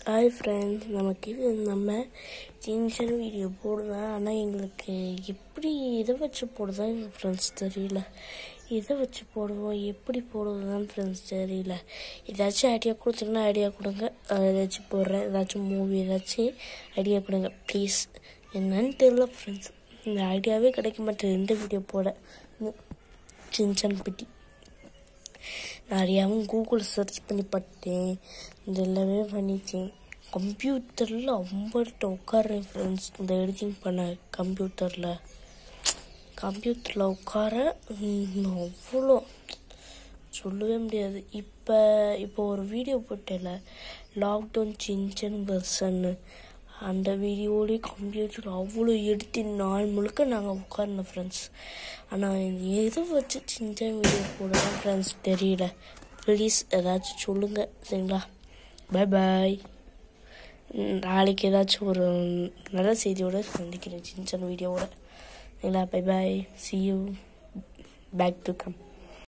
hi friends நமக்கு இது நம்ம சின்ன சின்ன வீடியோ போடுவேன் ஆனால் எங்களுக்கு எப்படி இதை வச்சு போடுதான் எங்கள் ஃப்ரெண்ட்ஸ் தெரியல இதை வச்சு போடுவோம் எப்படி போடுவதுதான் ஃப்ரெண்ட்ஸ் தெரியல ஏதாச்சும் ஐடியா கொடுத்தீங்கன்னா ஐடியா கொடுங்க அஹ் ஏதாச்சும் போடுறேன் ஏதாச்சும் மூவி ஏதாச்சும் ஐடியா கொடுங்க ப்ளீஸ் என்னன்னு தெரியல ஃப்ரெண்ட்ஸ் இந்த ஐடியாவே கிடைக்க மாட்டேது எந்த வீடியோ போட சின்சன் பிட்டி நிறையாவும் கூகுள் சர்ச் பண்ணி பார்த்தேன் இது எல்லாமே பண்ணிட்டேன் கம்ப்யூட்டரில் அம்பர்கிட்ட உட்காடுறேன் ஃப்ரெண்ட்ஸ் இந்த எடிட்டிங் பண்ண கம்ப்யூட்டரில் கம்ப்யூட்டரில் உட்கார ம், அவ்வளோ சொல்லவே முடியாது இப்போ இப்போ ஒரு வீடியோ போட்டேல லாக்டவுன் சின்சன் வெர்சன்னு அந்த வீடியோலேயே கம்ப்யூட்டர் அவ்வளோ எடுத்து நாள் முழுக்க நாங்கள் உட்கார்ந்தோம் ஃப்ரெண்ட்ஸ் ஆனால் எதை வச்சு சின்ன வீடியோ போடலாம் ஃப்ரெண்ட்ஸ் தெரியல ப்ளீஸ் ஏதாச்சும் சொல்லுங்கள் சரிங்களா பை பாய் நாளைக்கு ஏதாச்சும் ஒரு நல்ல செய்தியோட சந்திக்கிறேன் சின்ன சின்ன வீடியோவோட சரிங்களா bye bye see you back to come